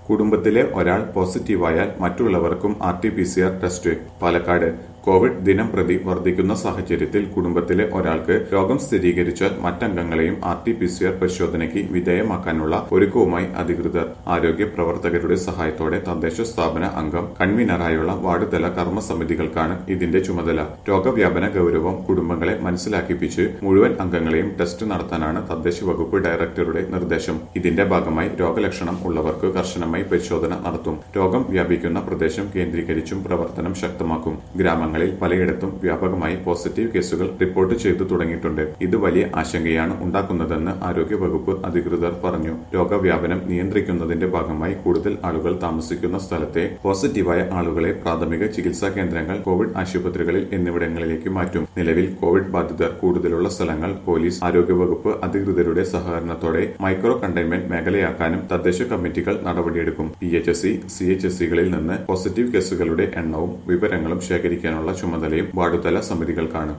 കുടുംബത്തിലെ ഒരാൾ പോസിറ്റീവായാൽ മറ്റുള്ളവർക്കും R T P C R test Palakkad Covid ദിനം പ്രതി വർദ്ധിക്കുന്ന സാഹചര്യത്തിൽ കുടുംബത്തിലെ ഒരാൾക്ക് രോഗം സ്ഥിരീകരിച്ചാൽ മറ്റംഗങ്ങളെയും R T P C R പരിശോധനയ്ക്ക് വിധേയമാക്കാനുള്ള ഒരുക്കവുമായി അധികൃതർ ആരോഗ്യ പ്രവർത്തകരുടെ സഹായത്തോടെ തദ്ദേശ സ്ഥാപന അംഗം കൺവീനറായുള്ള വാർഡ് തല കർമ്മസമിതികൾക്കാണ് ഇതിന്റെ ചുമതല രോഗവ്യാപന ഗൌരവം കുടുംബങ്ങളെ മനസ്സിലാക്കിപ്പിച്ച് മുഴുവൻ അംഗങ്ങളെയും ടെസ്റ്റ് നടത്താനാണ് തദ്ദേശ വകുപ്പ് ഡയറക്ടറുടെ നിർദ്ദേശം ഇതിന്റെ ഭാഗമായി രോഗലക്ഷണം ഉള്ളവർക്ക് കർശനമായി പരിശോധന നടത്തും രോഗം വ്യാപിക്കുന്ന പ്രദേശം കേന്ദ്രീകരിച്ചും പ്രവർത്തനം ശക്തമാക്കും ഗ്രാമങ്ങളിൽ പലയിടത്തും വ്യാപകമായി പോസിറ്റീവ് കേസുകൾ റിപ്പോർട്ട് ചെയ്തു തുടങ്ങിയിട്ടുണ്ട് ഇത് വലിയ ആശങ്കയാണ് ഉണ്ടാക്കുന്നതെന്ന് ആരോഗ്യ വകുപ്പ് അധികൃതർ പറഞ്ഞു രോഗവ്യാപനം നിയന്ത്രിക്കുന്നതിന്റെ ഭാഗമായി കൂടുതൽ ആളുകൾ താമസിക്കുന്ന സ്ഥലത്തെ പോസിറ്റീവായ ആളുകളെ പ്രാഥമിക ചികിത്സാ കേന്ദ്രങ്ങൾ കോവിഡ് ആശുപത്രികളിൽ എന്നിവിടങ്ങളിലേക്ക് മാറ്റും നിലവിൽ കോവിഡ് ബാധിതർ കൂടുതലുള്ള സ്ഥലങ്ങൾ പോലീസ് ആരോഗ്യവകുപ്പ് അധികൃതരുടെ സഹകരണത്തോടെ മൈക്രോ കണ്ടെയ്ൻമെന്റ് മേഖലയാക്കാനും തദ്ദേശ കമ്മിറ്റികൾ നടപടിയെടുക്കും P H S C C H S സികളിൽ നിന്ന് പോസിറ്റീവ് കേസുകളുടെ എണ്ണവും വിവരങ്ങളും ശേഖരിക്കാനുള്ള ചുമതലയും വാർഡുതല സമിതികൾക്കാണ്